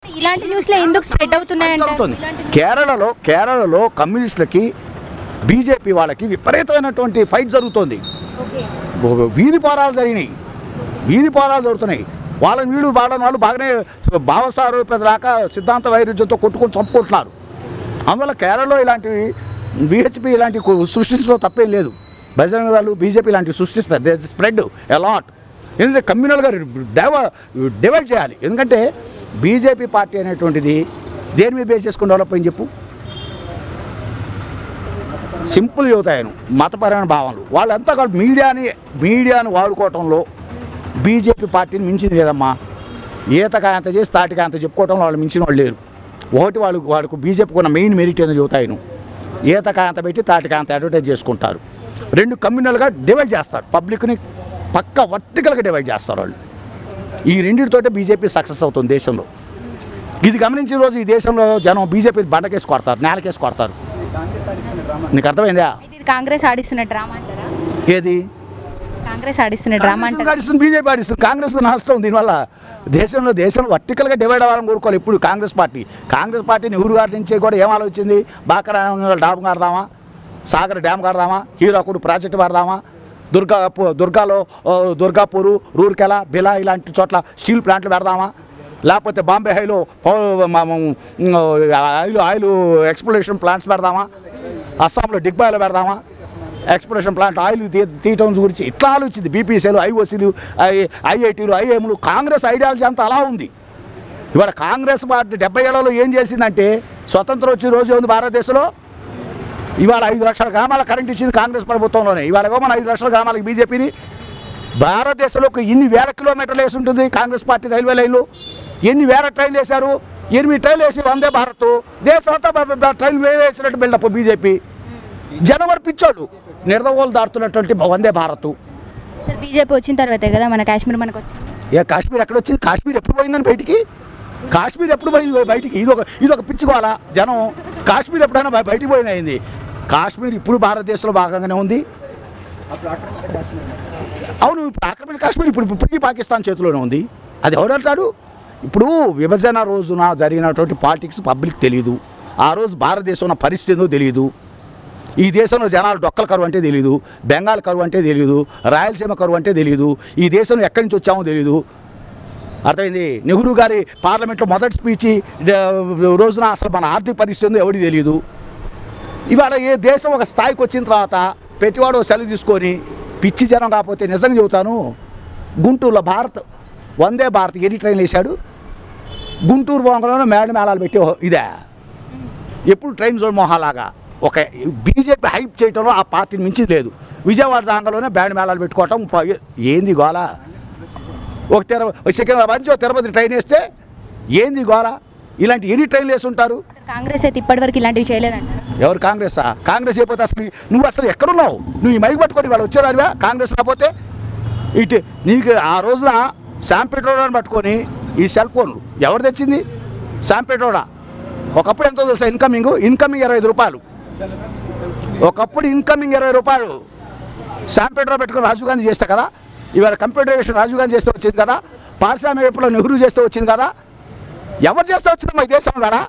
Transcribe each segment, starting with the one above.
ఇలాంటి న్యూస్లో ఎందుకు స్ప్రెడ్ అవుతున్నాయంటే అవుతుంది కేరళలో కేరళలో కమ్యూనిస్టులకి బీజేపీ వాళ్ళకి విపరీతమైనటువంటి ఫైట్ జరుగుతోంది ఓకే వీధి పోరాలు జరిగినాయి వీధి పోరాలు జరుగుతున్నాయి వాళ్ళని వీళ్ళు వాళ్ళని వాళ్ళు బాగానే భావసారూపేతలాక సిద్ధాంత వైరుధ్యంతో కొట్టుకొని చంపుకుంటున్నారు అందువల్ల కేరళలో ఇలాంటివి బీహెచ్పీ ఇలాంటి సృష్టించడం తప్పేం లేదు బజరంగ దళాలు బీజేపీ ఇలాంటివి సృష్టిస్తారు దే స్ప్రెడ్ అలాట్ ఎందుకంటే కమ్యూనల్గా డైవ డివైడ్ చేయాలి ఎందుకంటే బీజేపీ పార్టీ అనేటువంటిది దేని మీద బేస్ చేసుకుని డెవలప్ అయింది చెప్పు సింపుల్ యువతాయను మతపరమైన భావనలు వాళ్ళంతా కూడా మీడియాని మీడియాని వాడుకోవటంలో బీజేపీ పార్టీని మించింది లేదమ్మా ఈతకాయంత చేసి తాటికాయంత చెప్పుకోవటంలో వాళ్ళు మించిన వాళ్ళు లేరు ఒకటి వాళ్ళు వాళ్ళకు బీజేపీకి ఉన్న మెయిన్ మెరిట్ ఏదో చెబుతాయను ఈతకాయంత పెట్టి తాటికాయంత అడ్వర్టైజ్ చేసుకుంటారు రెండు కమ్యూనల్గా డివైడ్ చేస్తారు పబ్లిక్ని పక్క వర్టికల్గా డివైడ్ చేస్తారు వాళ్ళు ఈ రెండింటితోటే బీజేపీ సక్సెస్ అవుతుంది దేశంలో ఇది గమనించిన రోజు ఈ దేశంలో జనం బీజేపీ బండకేసి కొడతారు నేలకేసి కొడతారు నీకు అర్థమైందా అయితే ఇది కాంగ్రెస్ ఆడిస్తున్న డ్రామా అంటారా ఏది కాంగ్రెస్ ఆడిస్తున్న డ్రామా కాంగ్రెస్ అంటారా ఆడిస్తుంది బీజేపీ ఆడిస్తుంది కాంగ్రెస్ నష్టం దీనివల్ల దేశంలో దేశం వర్టికల్గా డివైడ్ అవ్వాలని కోరుకోవాలి ఇప్పుడు కాంగ్రెస్ పార్టీ కాంగ్రెస్ పార్టీ నెహ్రూ గారి నుంచి కూడా ఏం ఆలోచించింది బాకరా డామ్ కడదామా సాగర్ డ్యామ్ కడదామా హీరాకుడు ప్రాజెక్టు వాడదామా దుర్గా దుర్గాలో ఆ, దుర్గాపూరు రూర్కెలా బిలా ఇలాంటి చోట్ల స్టీల్ ప్లాంట్లు పెడదామా లేకపోతే బాంబే హైలో పౌ- మ- మ- ఆయిల్ ఆయిల్ ఎక్స్ప్లోరేషన్ ప్లాంట్స్ పెడదామా అస్సాంలో డిగ్బాయిలో పెడదామా ఎక్స్ప్లోరేషన్ ప్లాంట్ ఆయిల్ తీ తీయటం గురించి ఇట్లా ఆలోచించింది బీపీసీలు ఐఓసీలు ఐఐటీలు ఐఎంలు కాంగ్రెస్ ఐడియాలజీ అంతా అలా ఉంది ఇవాళ కాంగ్రెస్ పార్టీ డెబ్బై ఏళ్ళలో ఏం చేసిందంటే స్వతంత్రం వచ్చి రోజు ఉంది భారతదేశంలో ఇవాళ ఐదు లక్షల గ్రామాల కరెంట్ ఇచ్చింది కాంగ్రెస్ ప్రభుత్వంలోనే ఇవాళ ఏమో మన ఐదు లక్షల గ్రామాలకు బీజేపీని భారతదేశంలో ఒక ఇన్ని వేల కిలోమీటర్లు వేసి ఉంటుంది కాంగ్రెస్ పార్టీ రైల్వే లైన్లు ఎన్ని వేల ట్రైన్లు వేశారు ఎనిమిది ట్రైన్లు వేసి వందే భారత్ దేశం అంతా బ- బ- ట్రైన్లు వేసినట్టు బిల్డప్ బీజేపీ జనవరి పిచ్చోడు నిర్దవోలు దాటుతున్నటువంటి వందే భారత్ సార్ బీజేపీ వచ్చిన తర్వాతే కదా మన కాశ్మీర్ మనకు వచ్చింది ఏ కాశ్మీర్ ఎక్కడ వచ్చింది కాశ్మీర్ ఎప్పుడు పోయిందని బయటికి కాశ్మీర్ ఎప్పుడు పోయింది బయటికి ఇదొక ఇదొక పిచ్చుకోవాలా జనం కాశ్మీర్ ఎప్పుడైనా బయ- బయటికి పోయింది అయింది కాశ్మీర్ ఇప్పుడు భారతదేశంలో భాగంగానే ఉంది అవును ఇప్పుడు ఆక్రమణ కాశ్మీర్ ఇప్పుడు ఇప్పటికీ పాకిస్తాన్ చేతిలోనే ఉంది అది ఎవడంటాడు ఇప్పుడు విభజన రోజున జరిగినటువంటి పాలిటిక్స్ పబ్లిక్ తెలియదు ఆ రోజు భారతదేశం ఉన్న పరిస్థితి ఏందో తెలియదు ఈ దేశంలో జనాలు డొక్కల కరువు అంటే తెలియదు బెంగాల్ కరువు అంటే తెలియదు రాయలసీమ కరువు అంటే తెలియదు ఈ దేశంలో ఎక్కడి నుంచి వచ్చామో తెలియదు అర్థమైంది నెహ్రూ గారి పార్లమెంట్లో మొదటి స్పీచ్ రోజున అసలు మన ఆర్థిక పరిస్థితి ఉందో ఎవరికి తెలియదు ఇవాళ ఏ దేశం ఒక స్థాయికి వచ్చిన తర్వాత ప్రతివాడు ఓ సెలవు తీసుకొని పిచ్చి జనం కాకపోతే నిజంగా చెబుతాను గుంటూరులో భారత్ వందే భారత్ ఎన్ని ట్రైన్లు వేశాడు గుంటూరు బొంగలోనే మేడ మేళాలు పెట్టి ఓ- ఇదే ఎప్పుడు ట్రైన్ జోన్ మొహాలాగా ఒక బీజేపీ హైప్ చేయటంలో ఆ పార్టీని మించి లేదు విజయవాడ జాంగలోనే బ్యాండ్ మేళాలు పెట్టుకోవటం ప- ఏంది గోల ఒక తిర సికింద్రాబాద్ నుంచి ఒక తిరుపతి ట్రైన్ వేస్తే ఏంది గోల ఇలాంటి ఎన్ని ట్రైన్లు వేసి ఉంటారు సార్ కాంగ్రెస్ అయితే ఇప్పటివరకు ఇలాంటివి చేయలేదంటారా ఎవరు కాంగ్రెసా కాంగ్రెస్ అయిపోతే అసలు నువ్వు అసలు ఎక్కడున్నావు నువ్వు ఈ మైక్ పట్టుకొని వాళ్ళు వచ్చేదానివా కాంగ్రెస్ రాకపోతే ఇటు నీకు ఆ రోజున శాంపేటోడాని పట్టుకొని ఈ సెల్ ఫోన్లు ఎవరు తెచ్చింది శాంపేటోడా ఒకప్పుడు ఎంతో తెలుసా ఇన్కమింగ్ ఇన్కమింగ్ ఇరవై ఐదు రూపాయలు ఒకప్పుడు ఇన్కమింగ్ ఇరవై రూపాయలు శాంపేటో పెట్టుకొని రాజీవ్ గాంధీ చేస్తే కదా ఇవాళ కంప్యూటరైజేషన్ రాజీవ్ గాంధీ చేస్తే వచ్చింది కదా పారిశ్రామిక విప్లవం నెహ్రూ చేస్తే వచ్చింది కదా ఎవరు చేస్తే వచ్చిందమ్మా ఈ దేశం కదా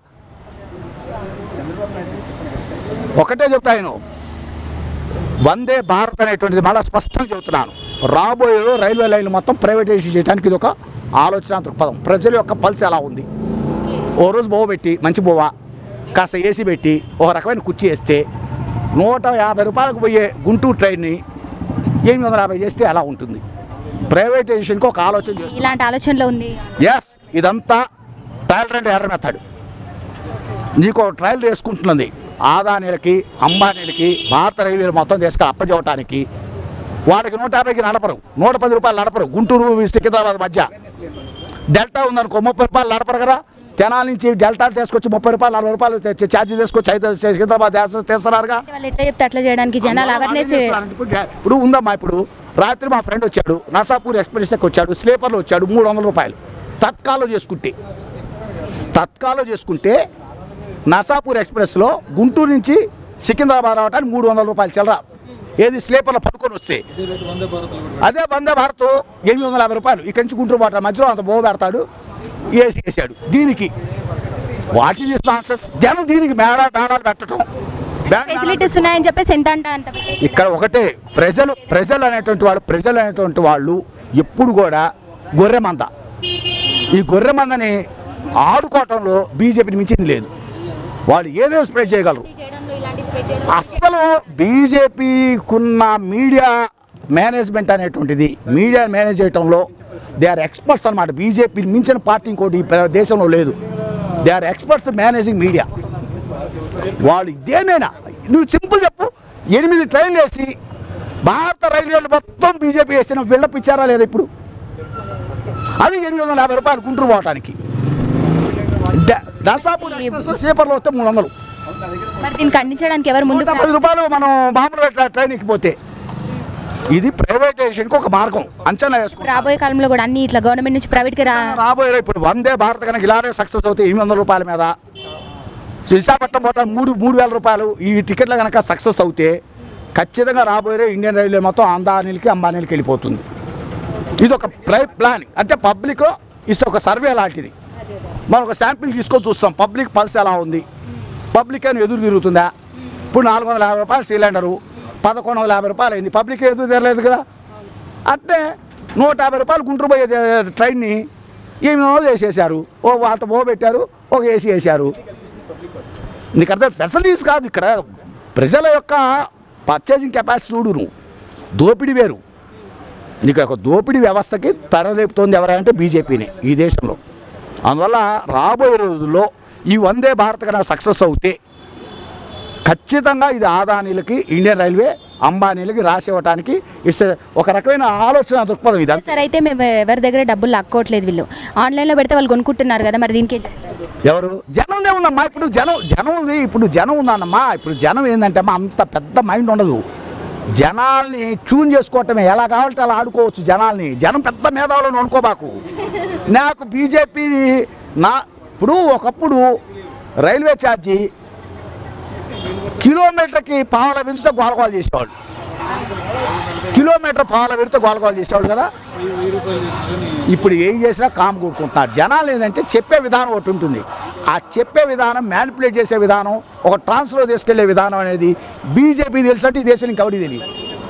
ఒకటే చెప్తా నేను వందే భారత్ అనేటువంటిది మళ్ళీ స్పష్టంగా చెబుతున్నాను రాబోయే రైల్వే లైన్లు మొత్తం ప్రైవేటైజేషన్ చేయడానికి ఇది ఒక ఆలోచన దృక్పథం ప్రజల యొక్క పల్స్ ఎలా ఉంది ఓ రోజు బోవ పెట్టి మంచి బోవ కాస్త ఏసీ పెట్టి ఒక రకమైన కుర్చీ వేస్తే నూట యాభై రూపాయలకు పోయే గుంటూరు ట్రైన్ని ఎనిమిది వందల యాభై చేస్తే ఎలా ఉంటుంది ప్రైవేటైజేషన్కి ఒక ఆలోచన చేస్తుంది ఇలాంటి ఆలోచనలో ఉంది ఎస్ ఇదంతా ట్రయల్ అండ్ ఎర్ర మెథడ్ నీకు ఒక ట్రయల్ వేసుకుంటున్నది ఆదానీలకి అంబానీలకి భారత రైల్వేలు మొత్తం తీసుకు అప్పచెవటానికి వాడికి నూట యాభైకి నడపరు నూట పది రూపాయలు నడపరు గుంటూరు సికింద్రాబాద్ మధ్య డెల్టా ఉందనుకో ముప్పై రూపాయలు నడపరు కదా తెనాల నుంచి డెల్టా తీసుకొచ్చి ముప్పై రూపాయలు నలభై రూపాయలు తె- ఛార్జీ తీసుకొచ్చి అయితే సికింద్రాబాద్ దేశ- తీస్తున్నారుగా అంటే వాళ్ళు ఎట్లా చెప్తే అట్లా చేయడానికి జనాలు అవేర్నెస్ ఇప్పుడు ఇప్పుడు ఉందమ్మా ఇప్పుడు రాత్రి మా ఫ్రెండ్ వచ్చాడు నర్సాపూర్ ఎక్స్ప్రెస్కి వచ్చాడు స్లీపర్లో వచ్చాడు మూడు వందల రూపాయలు తత్కాలో చేసుకుంటే తత్కాలో చేసుకుంటే నర్సాపూర్ ఎక్స్ప్రెస్లో గుంటూరు నుంచి సికింద్రాబాద్ రావడానికి మూడు వందల రూపాయలు చిల్లర ఏది స్లీపర్లో పడుకొని వస్తే అదే వందే భారత్ ఎనిమిది వందల యాభై రూపాయలు ఇక్కడి నుంచి గుంటూరు పోవటం మధ్యలో అంత బో పెడతాడు ఏసీ వేసాడు దీనికి వాట్ ఈస్ ఆన్సర్స్ జనం దీనికి మేడా మేడాలు పెట్టడం బ్యాన్ ఫెసిలిటీస్ ఉన్నాయని చెప్పేసి ఎంత అంట అంత పెట్టేసి ఇక్కడ ఒకటే ప్రజలు ప్రజలు అనేటువంటి వాళ్ళు ప్రజలు అనేటువంటి వాళ్ళు ఎప్పుడు కూడా గొర్రె మంద ఈ గొర్రె మందని ఆడుకోవటంలో బీజేపీని మించింది లేదు వాళ్ళు ఏదో స్ప్రెడ్ చేయగలరు చేయడంలో ఇలాంటి spread చేయడంలో అస్సలు బీజేపీకున్న మీడియా మేనేజ్మెంట్ అనేటువంటిది మీడియా మేనేజ్ చేయటంలో దే ఆర్ ఎక్స్పర్ట్స్ అనమాట బీజేపీ మించిన పార్టీ ఇంకోటి ఈ ప్ర- దేశంలో లేదు they are experts managing media వాళ్ళు ఇదేనైనా నువ్వు సింపుల్ చెప్పు ఎనిమిది ట్రైన్లు వేసి భారత రైల్వేలు మొత్తం బీజేపీ వేసిన బిల్డప్ ఇచ్చారా లేదా ఇప్పుడు అది ఎనిమిది వందల యాభై రూపాయలు గుంటూరు పోవటానికి డ- నర్సాపూర్ ఎక్స్ప్రెస్లో స్లీపర్లో వస్తే మూడు వందలు మరి దీన్ని ఖండించడానికి ఎవరు ముందుకు నూట పది రూపాయలు మనం మామూలుగా ట్రై- ట్రైన్కి పోతే ఇది ప్రైవేటైజేషన్కి ఒక మార్గం అంచనా వేసుకో రాబోయే కాలంలో కూడా అన్ని ఇట్లా గవర్నమెంట్ నుంచి ప్రైవేట్ కి రా రాబోయే ఇప్పుడు వందే భారత్ కనుక ఇలానే సక్సెస్ అవుతాయి ఎనిమిది వందల రూపాయల మీద విశాఖపట్నం పోవటం మూడు మూడు వేల రూపాయలు ఈ టికెట్లు కనుక సక్సెస్ అవుతే ఖచ్చితంగా రాబోయే ఇండియన్ రైల్వే మొత్తం అందానీలకి అంబానీలకి వెళ్ళిపోతుంది ఇది ఒక ప్రై ప్లాన్ అంటే పబ్లిక్ ఇస్ ఒక సర్వే లాంటిది మనం ఒక శాంపిల్ తీసుకొని చూస్తాం పబ్లిక్ పల్స్ ఎలా ఉంది పబ్లిక్ అని ఎదురు తిరుగుతుందా ఇప్పుడు నాలుగు వందల యాభై రూపాయలు సిలిండరు పదకొండు వందల యాభై రూపాయలు అయింది పబ్లిక్ ఎదురు తిరగలేదు కదా అంటే నూట యాభై రూపాయలు గుంటూరు పోయే ట్రైన్ని ఎనిమిది వందలు వేసేసారు ఓ అంత ఓ పెట్టారు ఒక ఏసీ వేసారు నీకు అర్థం ఫెసిలిటీస్ కాదు ఇక్కడ ప్రజల యొక్క పర్చేసింగ్ కెపాసిటీ చూడు నువ్వు దోపిడీ వేరు నీకు ఒక దోపిడీ వ్యవస్థకి తెరలేపుతోంది ఎవరంటే బీజేపీనే ఈ దేశంలో అందువల్ల రాబోయే రోజుల్లో ఈ వందే భారత్ కనుక సక్సెస్ అవుతే ఖచ్చితంగా ఇది ఆదానీలకి ఇండియన్ రైల్వే అంబానీలకి రాసి ఇవ్వడానికి ఇట్స్ ఒక రకమైన ఆలోచన దృక్పథం ఇది సార్ అయితే మేము ఎవరి దగ్గర డబ్బులు లాక్కోవట్లేదు వీళ్ళు ఆన్లైన్లో పెడితే వాళ్ళు కొనుక్కుంటున్నారు కదా మరి దీనికి ఏం చెప్తారు ఎవరు జనం ఉందమ్మా ఇప్పుడు జనం జనం ఉంది ఇప్పుడు జనం ఉందన్నమ్మా ఇప్పుడు జనం ఏంటంటే అమ్మా అంత పెద్ద మైండ్ ఉండదు జనాల్ని ట్యూన్ చేసుకోవటమే ఎలా కావాలంటే అలా ఆడుకోవచ్చు జనాల్ని జనం పెద్ద మేధావులను అనుకోబాకు నాకు బీజేపీ నా ఇప్పుడు ఒకప్పుడు రైల్వే ఛార్జీ కిలోమీటర్కి పావుల పెంచితే గోలగోలు చేసేవాళ్ళు కిలోమీటర్ పావుల పెడితే గోలగోలు చేసేవాళ్ళు కదా ఇప్పుడు ఏం చేసినా కామ్ కూడుకుంటున్నారు జనాలు ఏంటంటే చెప్పే విధానం ఒకటి ఉంటుంది ఆ చెప్పే విధానం మ్యానిపులేట్ చేసే విధానం ఒక ట్రాన్స్ఫర్ తీసుకెళ్లే విధానం అనేది బీజేపీ తెలిసినట్టు ఈ దేశం ఇంకెవడి తెలియదు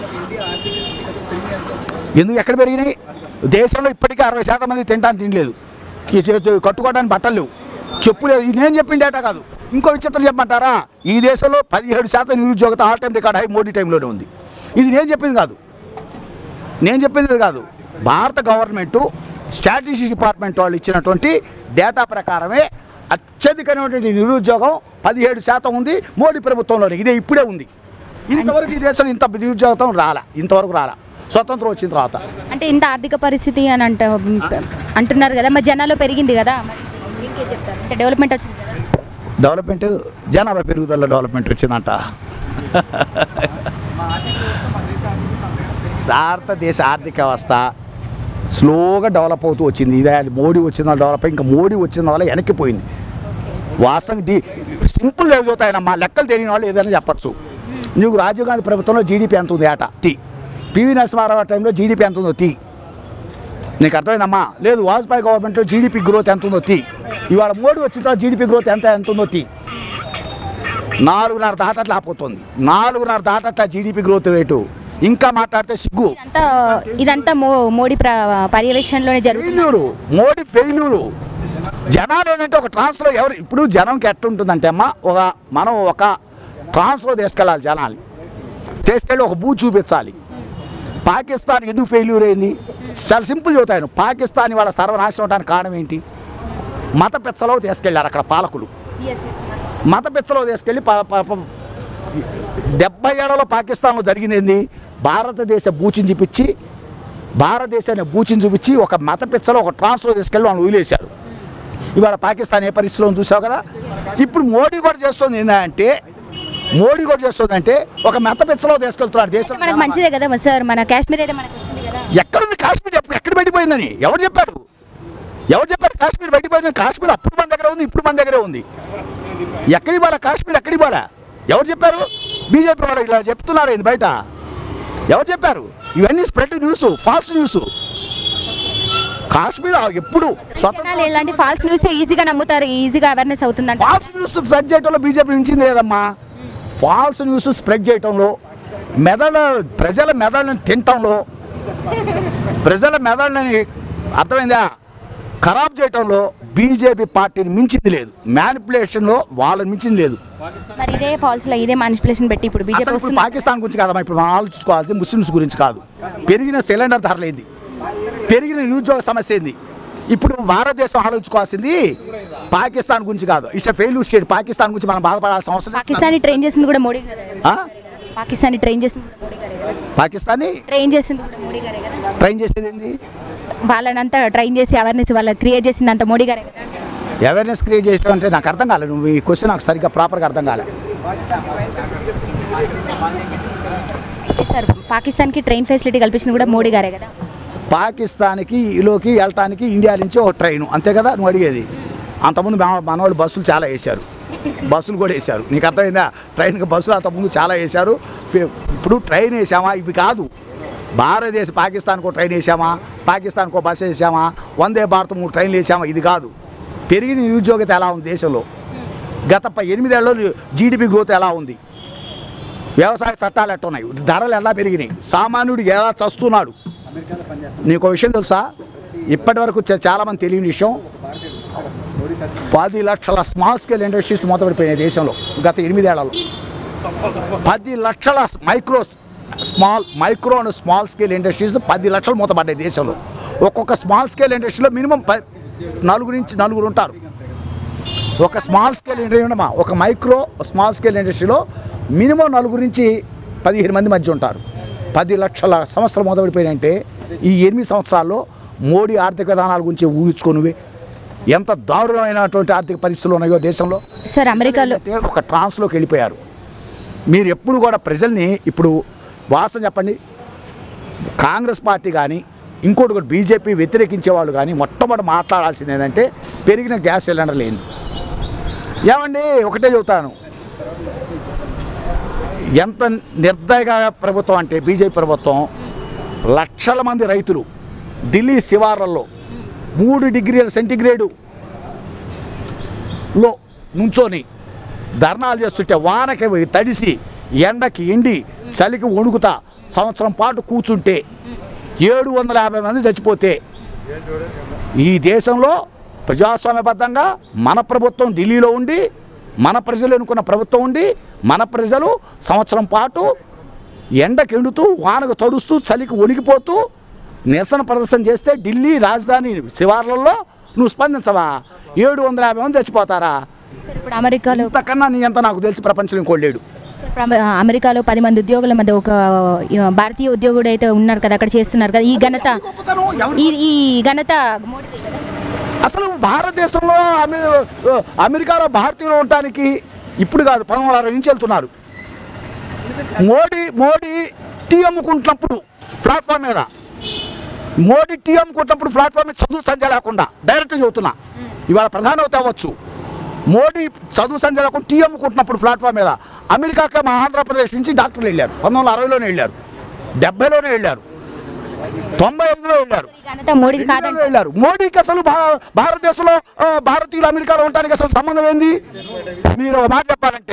ఎందుకు ఎక్కడ పెరిగినాయి దేశంలో ఇప్పటికీ అరవై శాతం మంది తినడానికి తినలేదు ఈ చే- చే- కట్టుకోవడానికి బట్టలు లేవు చెప్పులు ఇది నేను చెప్పిన డేటా కాదు ఇంకో విచిత్రం చెప్పమంటారా ఈ దేశంలో పదిహేడు శాతం నిరుద్యోగత all time record high Modi టైంలోనే ఉంది ఇది నేను చెప్పింది కాదు నేను చెప్పింది కాదు భారత గవర్నమెంట్ స్ట్రాటజీ డిపార్ట్మెంట్ వాళ్ళు ఇచ్చినటువంటి డేటా ప్రకారమే అత్యధికమైనటువంటి నిరుద్యోగం పదిహేడు శాతం ఉంది మోడీ ప్రభుత్వంలోనే ఇదే ఇప్పుడే ఉంది ఇంతవరకు ఈ దేశంలో ఇంత నిరుద్యోగం రాలా ఇంతవరకు రాలా స్వతంత్రం వచ్చిన తర్వాత అంటే ఇంత ఆర్థిక పరిస్థితి అని అంట అంటున్నారు కదా మరి జనాల్లో పెరిగింది కదా మరి దీనికి ఏం చెప్తారు అంటే డెవలప్మెంట్ వచ్చింది కదా డెవలప్మెంట్ జనాభా పెరుగుదల డెవలప్మెంట్ వచ్చిందంట భారతదేశ ఆర్థిక వ్యవస్థ స్లోగా డెవలప్ అవుతూ వచ్చింది ఇదే మోడీ వచ్చిన వల్ల డెవలప్ అయ్యి, ఇంకా మోడీ వచ్చిన వల్ల వెనక్కిపోయింది వాస్తవం డి సింపుల్ లేవు చూతాయనమ్మా లెక్కలు తెలియని వాళ్ళు ఏదైనా చెప్పచ్చు నీకు రాజీవ్ గాంధీ ప్రభుత్వంలో జీడిపి ఎంత ఉంది ఏట టీ పివి నరసింహారావు టైంలో జీడిపి ఎంత ఉందో టీ నీకు అర్థమైందమ్మా లేదు వాజ్పేయి గవర్నమెంట్లో జీడిపి గ్రోత్ ఎంత ఉందో తీ ఇవాళ మోడీ వచ్చిన తర్వాత జీడిపి గ్రోత్ ఎంత ఎంత ఉందో తీ నాలుగున్నర దాటట్లా ఆపోతుంది నాలుగున్నర దాటట్లా జీడిపి గ్రోత్ రేటు ఇంకా మాట్లాడితే సిగ్గు ఇదంతా ఇదంతా మో మోడీ ప్ర పర్యవేక్షణలోనే జరుగుతుంది ఫెయిల్యూరు మోడీ ఫెయిల్యూరు జనాలు ఏంటంటే ఒక ట్రాన్స్లో ఎవరు ఇప్పుడు జనంకి ఎట్టుంటుందంటే అమ్మా ఒక మనం ఒక ట్రాన్స్లో తీసుకెళ్ళాలి జనాల్ని తీసుకెళ్ళి ఒక బూ చూపించాలి పాకిస్తాన్ ఎందుకు ఫెయిల్యూర్ అయింది చాలా సింపుల్ చెబుతాను పాకిస్తాన్ వాళ్ళ సర్వనాశనం అవడానికి కారణం ఏంటి మత పెచ్చలో తీసుకెళ్ళారు అక్కడ పాలకులు మత పెచ్చలో తీసుకెళ్ళి ప- ప- ప- డెబ్బై ఏళ్ళలో పాకిస్తాన్లో జరిగింది ఏంది భారతదేశ బూచిని చూపించి భారతదేశాన్ని బూచిని చూపించి ఒక మత పిచ్చలో ఒక ట్రాన్స్ఫర్ తీసుకెళ్ళి వాళ్ళు వదిలేశారు ఇవాళ పాకిస్తాన్ ఏ పరిస్థితిలో ఉందో చూసావు కదా ఇప్పుడు మోడీ కూడా చేస్తుంది ఏంటంటే మోడీ కూడా చేస్తుంది అంటే ఒక మత పిచ్చలో తీసుకెళ్తున్నాడు దేశం మనకు మంచిదే కదా సార్ మన కాశ్మీర్ అయితే మనకు వచ్చింది కదా ఎక్కడుంది కాశ్మీర్ ఎప్పుడు ఎక్కడ పెట్టిపోయిందని ఎవరు చెప్పాడు ఎవరు చెప్పాడు కాశ్మీర్ పెట్టిపోయిందని కాశ్మీర్ అప్పుడు మన దగ్గర ఉంది ఇప్పుడు మన దగ్గరే ఉంది ఎక్కడి బాలా కాశ్మీర్ ఎక్కడి బాలా ఎవరు చెప్పారు బీజేపీ వాడు ఇలా చెప్తున్నారు ఏంది బయట ఎవరు చెప్పారు ఇవన్నీ spread news false news Kashmir ఎప్పుడు స్వతంత్ర జనాలు ఎలాంటి ఫాల్స్ న్యూస్ ఈజీగా నమ్ముతారు ఈజీగా అవేర్నెస్ అవుతుందంట ఫాల్స్ న్యూస్ స్ప్రెడ్ చేయడంలో బీజేపీ మించింది లేదమ్మా ఫాల్స్ న్యూస్ స్ప్రెడ్ చేయటంలో మెదడు ప్రజల మెదడుని తినటంలో ప్రజల మెదడుని అర్థమైందా ఖరాబ్ చేయటంలో బీజేపీ పార్టీని మించింది లేదు మ్యానిపులేషన్లో వాళ్ళని మించింది లేదు మరి ఇదే ఫాల్స్ లో ఇదే మానిపులేషన్ పెట్టి ఇప్పుడు బీజేపీ అసలు ఇప్పుడు వస్తుంది పాకిస్తాన్ గురించి కాదమ్మా ఇప్పుడు మనం ఆలోచించుకోవాల్సింది ముస్లిమ్స్ గురించి కాదు పెరిగిన సిలిండర్ ధరలేంది పెరిగిన నిరుద్యోగ సమస్య ఏంది ఇప్పుడు భారతదేశం ఆలోచించుకోవాల్సింది పాకిస్తాన్ గురించి కాదు ఇట్స్ ఫెయిల్యూర్ స్టేట్ పాకిస్తాన్ గురించి మనం బాధపడాల్సిన అవసరం లేదు. పాకిస్తాన్ ట్రైన్ చేసింది కూడా మోడీ గారే ఆ? పాకిస్తాన్ ట్రైన్ చేసింది కూడా మోడీ గారే కదా పాకిస్తాన్ని ట్రైన్ చేసింది కూడా మోడీ గారే కదా ట్రైన్ చేసేది ఏంది వాళ్ళనంతా ట్రైన్ చేసి అవేర్నెస్ వాళ్ళ క్రియేట్ చేసింది అంత మోడీ గారే కదా అవేర్నెస్ క్రియేట్ చేయడం అంటే నాకు అర్థం కాలేదు నువ్వు ఈ క్వశ్చన్ నాకు సరిగ్గా ప్రాపర్గా అర్థం కాలేదు ఓకే సార్ పాకిస్తాన్కి ట్రైన్ ఫెసిలిటీ కల్పించింది కూడా మోడీ గారే కదా పాకిస్తాన్కి ఇలోకి వెళ్ళటానికి ఇండియా నుంచి ఒక ట్రైన్ అంతే కదా నువ్వు అడిగేది అంతకుముందు మన- మనవాళ్ళు బస్సులు చాలా వేశారు బస్సులు కూడా వేశారు నీకు అర్థమైందా ట్రైన్కి బస్సులు అంతకుముందు చాలా వేశారు ఫి- ఇప్పుడు ట్రైన్ వేసామా ఇవి కాదు భారతదేశ పాకిస్తాన్కో ట్రైన్ వేసామా పాకిస్తాన్కో బస్సు వేసామా వందే భారత్ మూడు ట్రైన్లు వేసామా ఇది కాదు పెరిగిన నిరుద్యోగత ఎలా ఉంది దేశంలో గత ప- ఎనిమిదేళ్ళలో జీడిపి గ్రోత్ ఎలా ఉంది వ్యవసాయ చట్టాలు ఎట్లా ఉన్నాయి ధరలు ఎలా పెరిగినాయి సామాన్యుడు ఎలా చస్తున్నాడు నీకు ఒక విషయం తెలుసా ఇప్పటి వరకు చ- చాలామంది తెలియని విషయం పది లక్షల స్మాల్ స్కేల్ ఇండస్ట్రీస్ మొదలుపెట్టిపోయినాయి దేశంలో గత ఎనిమిదేళ్లలో పది లక్షల micro small micro and small scale industries పది లక్షలు మూతపడ్డాయి దేశంలో ఒక్కొక్క స్మాల్ స్కేల్ ఇండస్ట్రీలో మినిమం ప నలుగురు నుంచి నలుగురు ఉంటారు ఒక స్మాల్ స్కేల్ ఇండస్ట్రీ ఉండమా ఒక మైక్రో స్మాల్ స్కేల్ ఇండస్ట్రీలో మినిమం నలుగురు నుంచి పదిహేను మంది మధ్య ఉంటారు పది లక్షల సంవత్సరాలు మొదలుపెట్టిపోయినంటే ఈ ఎనిమిది సంవత్సరాల్లో మోడీ ఆర్థిక విధానాల గురించి ఊహించుకొనివి ఎంత దారుణమైనటువంటి ఆర్థిక పరిస్థితులు ఉన్నాయో దేశంలో సార్ అమెరికాలో అయితే ఒక ట్రాన్స్లోకి వెళ్ళిపోయారు మీరు ఎప్పుడు కూడా ప్రజల్ని ఇప్పుడు వాస్తవం చెప్పండి కాంగ్రెస్ పార్టీ కానీ ఇంకోటి కూడా బీజేపీ వ్యతిరేకించే వాళ్ళు కానీ మొట్టమొదటి మాట్లాడాల్సింది ఏంటంటే పెరిగిన గ్యాస్ సిలిండర్ లేని ఏమండి ఒకటే చెబుతాను ఎంత నిర్దయగా ప్రభుత్వం అంటే బీజేపీ ప్రభుత్వం లక్షల మంది రైతులు ఢిల్లీ శివార్లలో మూడు డిగ్రీల సెంటిగ్రేడు లో నుంచొని ధర్నాలు చేస్తుంటే వానకి తడిసి ఎండకి ఎండి చలికి వణుకుతా సంవత్సరం పాటు కూర్చుంటే ఏడు వందల యాభై మంది చచ్చిపోతే ఈ దేశంలో ప్రజాస్వామ్యబద్ధంగా మన ప్రభుత్వం ఢిల్లీలో ఉండి మన ప్రజలు ఎన్నుకున్న ప్రభుత్వం ఉండి మన ప్రజలు సంవత్సరం పాటు ఎండకు ఎండుతూ వానకు తడుస్తూ చలికి వణికిపోతూ నిరసన ప్రదర్శన చేస్తే ఢిల్లీ రాజధాని శివార్లలో నువ్వు స్పందించవా ఏడు వందల యాభై మంది చచ్చిపోతారా సార్ ఇప్పుడు అమెరికాలో ఇంతకన్నా నీ ఎంత నాకు తెలిసి ప్రపంచంలో ఇంకోటి లేడు సార్ ఇప్పుడు అమె- అమెరికాలో పది మంది ఉద్యోగుల మధ్య ఒక ఆ, భారతీయ ఉద్యోగుడు అయితే ఉన్నారు కదా అక్కడ చేస్తున్నారు కదా ఈ ఘనత ఈ ఈ ఘనత మోడీదే కదా అసలు భారతదేశంలో అమె- అమెరికాలో భారతీయులు ఉండటానికి ఇప్పుడు కాదు పంతొమ్మిది వందల అరవై నుంచి వెళ్తున్నారు మోడీ మోడీ టీ అమ్ముకుంటున్నప్పుడు ప్లాట్ఫామ్ మీద మోడీ టీ అమ్ముకుంటున్నప్పుడు ప్లాట్ఫామ్ మీద చదువు సంధ్య లేకుండా డైరెక్ట్ చెబుతున్నా ఇవాళ ప్రధానమంత్రి అవ్వచ్చు మోడీ చదువు సంధ్య లేకుండా టీ అమ్ముకుంటున్నప్పుడు ప్లాట్ఫామ్ మీద అమెరికాకి మా ఆంధ్రప్రదేశ్ నుంచి డాక్టర్లు వెళ్ళారు పంతొమ్మిది వందల అరవైలోనే వెళ్ళారు డెబ్బైలోనే వెళ్ళారు తొంభై ఐదులో వెళ్ళారు ఈ ఘనత మోడీది కాదంట ఇండియాలో వెళ్ళారు మోడీకి అసలు భా- భారతదేశంలో ఆ, భారతీయులు అమెరికాలో ఉండడానికి అసలు సంబంధం ఏంది మీరు ఒక మాట చెప్పాలంటే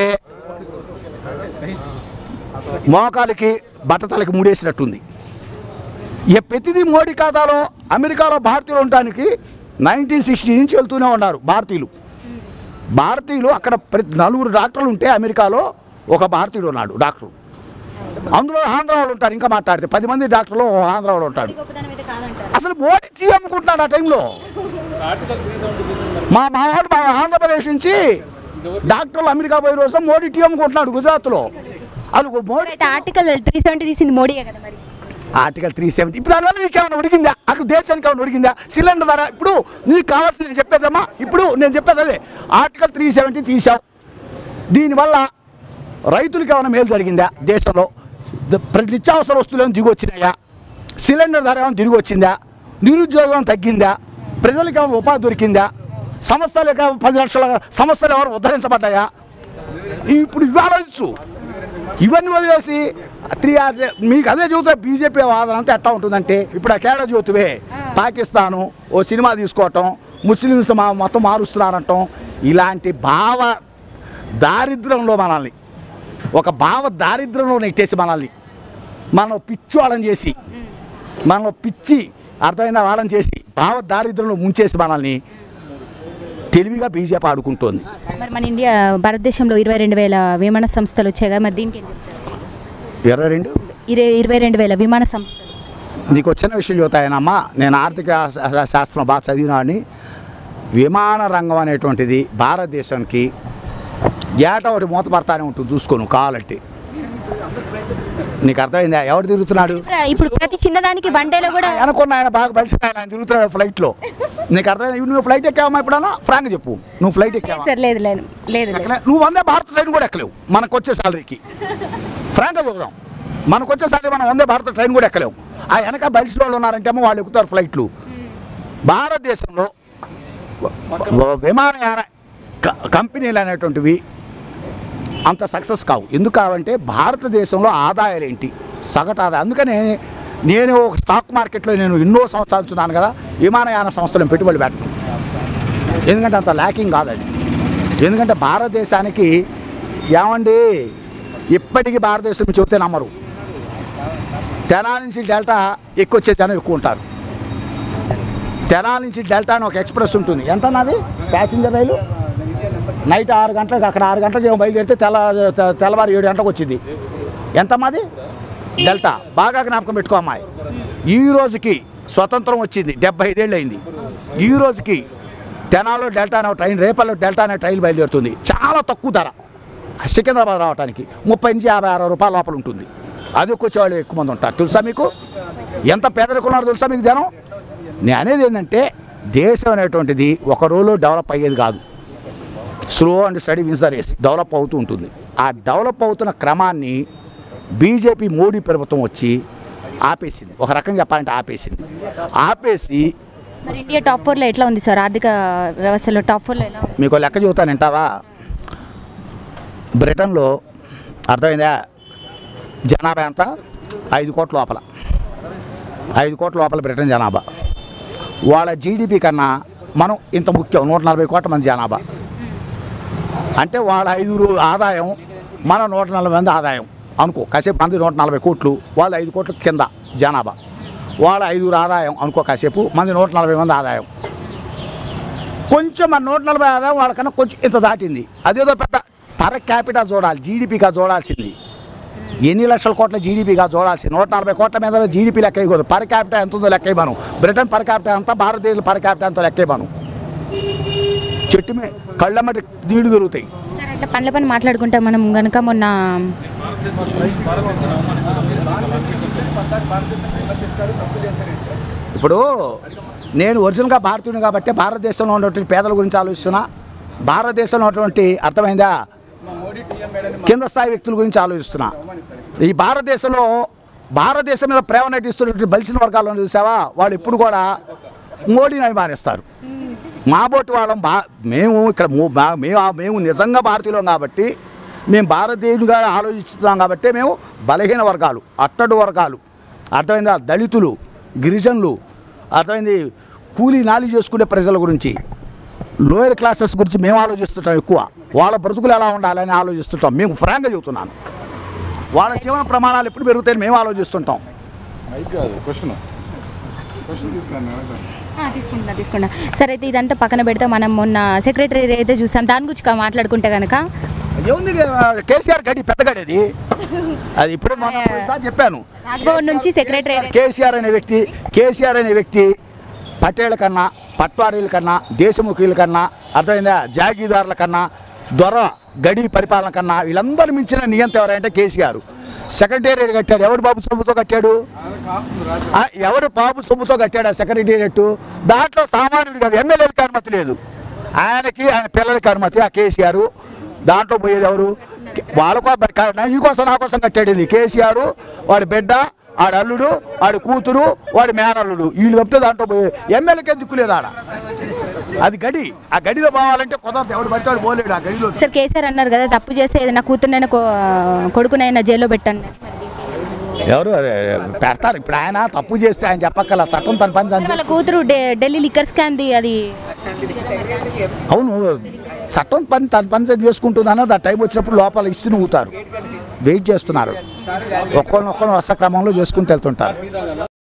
మోకాలికి బట్టతలకి మూడేసినట్టుంది ఇక ప్రతిదీ మోడీ ఖాతాలో అమెరికాలో భారతీయులు ఉండటానికి నైన్టీన్ సిక్స్టీ నుంచి వెళ్తూనే ఉన్నారు భారతీయులు భారతీయులు అక్కడ ప్రతి నలుగురు డాక్టర్లు ఉంటే అమెరికాలో ఒక భారతీయుడు ఉన్నాడు డాక్టర్ అందులో ఆంధ్ర వాళ్ళు ఉంటారు ఇంకా మాట్లాడితే పది మంది డాక్టర్లు ఓ ఆంధ్ర వాళ్ళు ఉంటాడు గొప్పతనం అయితే కాదంటారు అసలు మోడీ టీ అమ్ముకుంటున్నాడు ఆ టైంలో మా మావాడు మా ఆంధ్రప్రదేశ్ నుంచి డాక్టర్లు అమెరికా పోయే రోజు మోడీ టీ అమ్ముకుంటున్నాడు గుజరాత్లో అది మోడీ అయితే ఆర్టికల్ త్రీ సెవెంటీ తీసింది మోడీయే కదా మరి ఆర్టికల్ త్రీ సెవెంటీ ఇప్పుడు దానివల్ల నీకు ఏమైనా ఉరిగిందా అక్కడ దేశానికి ఏమైనా ఉరిగిందా సిలిండర్ ధర ఇప్పుడు నీకు కావాల్సింది నేను చెప్పేదమ్మా ఇప్పుడు నేను చెప్పేది అదే ఆర్టికల్ త్రీ సెవెంటీ తీసావు దీనివల్ల రైతులకి ఏమైనా మేలు జరిగిందా దేశంలో ద- ప్రతి నిత్యావసర వస్తువులు ఏమైనా దిగి వచ్చినాయా సిలిండర్ ధర ఏమైనా తిరిగి వచ్చిందా నిరుద్యోగం తగ్గిందా ప్రజలకు ఏమైనా ఉపాధి దొరికిందా సంస్థలకు ఏమైనా పది లక్షల సంస్థలు ఎవరు ఉద్ధరించబడ్డాయా ఇప్పుడు ఇవి ఆలోచించు ఇవన్నీ వదిలేసి త్రీ ఆర్ మీకు అదే చెబుతా బీజేపీ వాదన అంతా ఎట్లా ఉంటుందంటే ఇప్పుడు ఆ కేడ జ్యోతివే పాకిస్తాను ఓ సినిమా తీసుకోవటం ముస్లిమ్స్ మా మొత్తం మారుస్తున్నారంటాం ఇలాంటి భావ దారిద్ర్యంలో మనల్ని ఒక భావ దారిద్ర్యంలో నెట్టేసి మనల్ని మనం పిచ్చోళం చేసి మనం పిచ్చి అర్థమైన వాళ్ళని చేసి భావ దారిద్ర్యంలో ముంచేసి మనల్ని తెలివిగా బీజేపీ ఆడుకుంటోంది మరి మన ఇండియా భారతదేశంలో ఇరవై రెండు వేల విమాన సంస్థలు వచ్చాయి కదా మరి దీనికి ఏం చెప్తారు ఇరవై రెండు ఇరవై ఇరవై రెండు వేల విమాన సంస్థలు నీకు వచ్చిన విషయం చెబుతాయనమ్మా నేను ఆర్థిక శా- శాస్త్రం బాగా చదివినాని విమాన రంగం అనేటువంటిది భారతదేశానికి ఏటా ఒకటి మూతపడతానే ఉంటుంది చూసుకోను కావాలంటే నీకు అర్థమైందా ఎవడు తిరుగుతున్నాడు ఇప్పుడు ప్రతి చిన్నదానికి వన్డేలో కూడా అనుకున్న ఆయన బాగా బలిసిన ఆయన ఆయన తిరుగుతున్నాడు ఫ్లైట్లో నీకు అర్థమైంది నువ్వు ఫ్లైట్ ఎక్కావమ్మా ఇప్పుడన్నా ఫ్రాంక్ చెప్పు నువ్వు ఫ్లైట్ లేదు ఎక్కావా సార్ లేదు లేదు లేదు లేదు. ఎక్కలే నువ్వు వందే భారత్ ట్రైన్ కూడా ఎక్కలేవు మనకు వచ్చే సాలరీకి ఫ్రాంక్గా చూద్దాం మనకు వచ్చే సాలరీ మనం వందే భారత్ ట్రైన్ కూడా ఎక్కలేవు ఆ వెనక బలిసిన వాళ్ళు ఉన్నారంటే ఏమో వాళ్ళు ఎక్కుతారు ఫ్లైట్లు భారతదేశంలో వ- విమానయాన క- కంపెనీలు అనేటువంటివి అంత సక్సెస్ కావు ఎందుకు కావంటే భారతదేశంలో ఆదాయాలు ఏంటి సగటు ఆదాయం అందుకనే నేను ఒక స్టాక్ మార్కెట్లో నేను ఎన్నో సంవత్సరాలు చూన్నాను కదా విమానయాన సంస్థలను పెట్టుబడి పెట్టను ఎందుకంటే అంత ల్యాకింగ్ కాదు అది ఎందుకంటే భారతదేశానికి ఏమండి ఇప్పటికీ భారతదేశం చెబితే నమ్మరు తెనాలి నుంచి డెల్టా ఎక్కువ వచ్చే జనం ఎక్కువ ఉంటారు తెనాలి నుంచి డెల్టా అని ఒక ఎక్స్ప్రెస్ ఉంటుంది ఎంత నాది ప్యాసింజర్ రైలు నైట్ ఆరు గంటలకు అక్కడ ఆరు గంటలకు ఏమో బయలుదేరితే తెల్ల తె- తెల్లవారు ఏడు గంటలకు వచ్చింది ఎంత మాది డెల్టా బాగా జ్ఞాపకం పెట్టుకో అమ్మాయి ఈ రోజుకి స్వతంత్రం వచ్చింది డెబ్బై ఐదేళ్ళు అయింది ఈ రోజుకి తెనాలో డెల్టా అనే ఒక ట్రైన్ రేపల్లో డెల్టా అనే ట్రైన్ బయలుదేరుతుంది చాలా తక్కువ ధర సికింద్రాబాద్ రావడానికి ముప్పై నుంచి యాభై అరవై రూపాయల లోపల ఉంటుంది అది వచ్చేవాళ్ళు ఎక్కువ మంది ఉంటారు తెలుసా మీకు ఎంత పేదరికున్నారో తెలుసా మీకు జనం నేను అనేది ఏంటంటే దేశం అనేటువంటిది ఒక రోజులో డెవలప్ అయ్యేది కాదు slow and steady wins the race develop అవుతూ ఉంటుంది ఆ డెవలప్ అవుతున్న క్రమాన్ని బీజేపీ మోడీ ప్రభుత్వం వచ్చి ఆపేసింది ఒక రకంగా చెప్పాలంటే ఆపేసింది ఆపేసి మరి ఇండియా టాప్ ఫోర్లో ఎట్లా ఉంది సార్ ఆర్థిక వ్యవస్థలో టాప్ ఫోర్లో ఎలా ఉంది మీకు లెక్క చెబుతాను వింటావా బ్రిటన్లో అర్థమైందా జనాభా ఎంత ఐదు కోట్ల లోపల ఐదు కోట్ల లోపల బ్రిటన్ జనాభా వాళ్ళ జీడిపి కన్నా మనం ఇంత ముఖ్యం నూట నలభై కోట్ల మంది జనాభా అంటే వాళ్ళ ఐదుగురు ఆదాయం మన నూట నలభై మంది ఆదాయం అనుకో కాసేపు మంది నూట నలభై కోట్లు వాళ్ళ ఐదు కోట్ల కింద జనాభా వాళ్ళ ఐదుగురు ఆదాయం అనుకో కాసేపు మంది నూట నలభై మంది ఆదాయం కొంచెం మన నూట నలభై ఆదాయం వాళ్ళకన్నా కొంచెం ఇంత దాటింది అదేదో పెద్ద పర్ క్యాపిటల్ చూడాలి జీడిపిగా చూడాల్సింది ఎన్ని లక్షల కోట్ల జీడిపిగా చూడాల్సింది నూట నలభై కోట్ల మీద జీడిపి లెక్క వేయకూడదు పర్ క్యాపిటల్ ఎంత ఉందో లెక్క ఇవ్వను బ్రిటన్ పర్ క్యాపిటల్ ఎంత భారతదేశం పర్ క్యాపిటల్ ఎంతో లెక్క ఇవ్వను చెట్టు మీద కళ్ళమ్మటి నీళ్లు దొరుకుతాయి సార్ అట్లా పనుల పని మాట్లాడుకుంటే మనం కనుక మొన్న ఇప్పుడు నేను ఒరిజినల్గా భారతీయుని కాబట్టి భారతదేశంలో ఉన్నటువంటి పేదల గురించి ఆలోచిస్తున్నా భారతదేశంలో ఉన్నటువంటి అర్థమైందా కింద స్థాయి వ్యక్తుల గురించి ఆలోచిస్తున్నా ఈ భారతదేశంలో భారతదేశం మీద ప్రేమ నటిస్తున్నటువంటి బలిసిన వర్గాలను చూసావా వాళ్ళు ఇప్పుడు కూడా మోడీని అభిమానిస్తారు మా బోటి వాళ్ళం బా మేము ఇక్కడ మూ- బా- మేము మేము నిజంగా భారతీయులం కాబట్టి మేము భారతీయులుగా ఆలోచిస్తున్నాం కాబట్టి మేము బలహీన వర్గాలు అట్టడు వర్గాలు అర్థమైందా దళితులు గిరిజనులు అర్థమైంది కూలీ నాలి చేసుకునే ప్రజల గురించి లోయర్ క్లాసెస్ గురించి మేము ఆలోచిస్తుంటాం ఎక్కువ వాళ్ళ బ్రతుకులు ఎలా ఉండాలని ఆలోచిస్తుంటాం మేము ఫ్రాంక్గా చెబుతున్నాను వాళ్ళ జీవన ప్రమాణాలు ఎప్పుడు పెరుగుతాయని మేము ఆలోచిస్తుంటాం మైక్ కాదు క్వశ్చన్ క్వశ్చన్ తీసుకున్నాను అడగండి. ఆ, తీసుకుంటున్నా తీసుకుంటా సరే అయితే ఇదంతా పక్కన పెడితే మనం మొన్న సెక్రటరీ అయితే చూసాం దాని గురించి కా- మాట్లాడుకుంటే కనుక ఏముంది కేసీఆర్ గడి పెద్ద గడి అది అది ఇప్పుడు మొన్న ఒకసారి చెప్పాను రాజ్భవన్ నుంచి సెక్రటరీ కేసీఆర్ అనే వ్యక్తి కేసీఆర్ అనే వ్యక్తి పటేళ్ల కన్నా పట్వారీల కన్నా దేశముఖుల కన్నా అర్థమైందా జాగీదారుల కన్నా దొర గడి పరిపాలన కన్నా వీళ్ళందరూ మించిన నియంత ఎవరంటే కేసీఆర్ సెక్రటేరియట్ కట్టాడు ఎవడు బాబు సొమ్ముతో కట్టాడు ఆ, ఎవడు బాబు సొమ్ముతో కట్టాడు ఆ సెక్రటేరియట్ దాంట్లో సామాన్యుడు కాదు ఎమ్మెల్యేలకి అనుమతి లేదు ఆయనకి ఆయన పిల్లలకి అనుమతి ఆ కేసీఆర్ దాంట్లో పోయేది ఎవరు వాళ్ళకో నీకోసం నా కోసం కట్టాడు ఇది కేసీఆర్ వాడి బిడ్డ ఆడ అల్లుడు వాడి కూతురు వాడి మేనల్లుడు వీళ్ళు తప్పితే దాంట్లో పోయేది ఎమ్మెల్యేకే దిక్కులేదు ఆడ అది గడి ఆ గడిలో పోవాలంటే కుదరదు ఎవడు పడితే వాడు పోలేడు ఆ గడిలో సార్ కేసీఆర్ అన్నారు కదా తప్పు చేస్తే ఏదైనా కూతురునైనా కో- కొడుకునైనా జైల్లో పెట్టండి ఎవరు అరే, పెడతారు ఇప్పుడు ఆయన తప్పు చేస్తే ఆయన చెప్పక్కల చట్టం తన పని తను వాళ్ళ కూతురు ఢే- ఢిల్లీ లిక్కర్ స్కామ్ది అది అవును చట్టం పని తన పని తను చేసుకుంటుంది అన్నది ఆ టైం వచ్చినప్పుడు లోపల ఇచ్చి ఊతారు వెయిట్ చేస్తున్నారు ఒక్కళ్ళని ఒక్కళ్ళని వరుస క్రమంలో చేసుకుంటూ వెళ్తుంటారు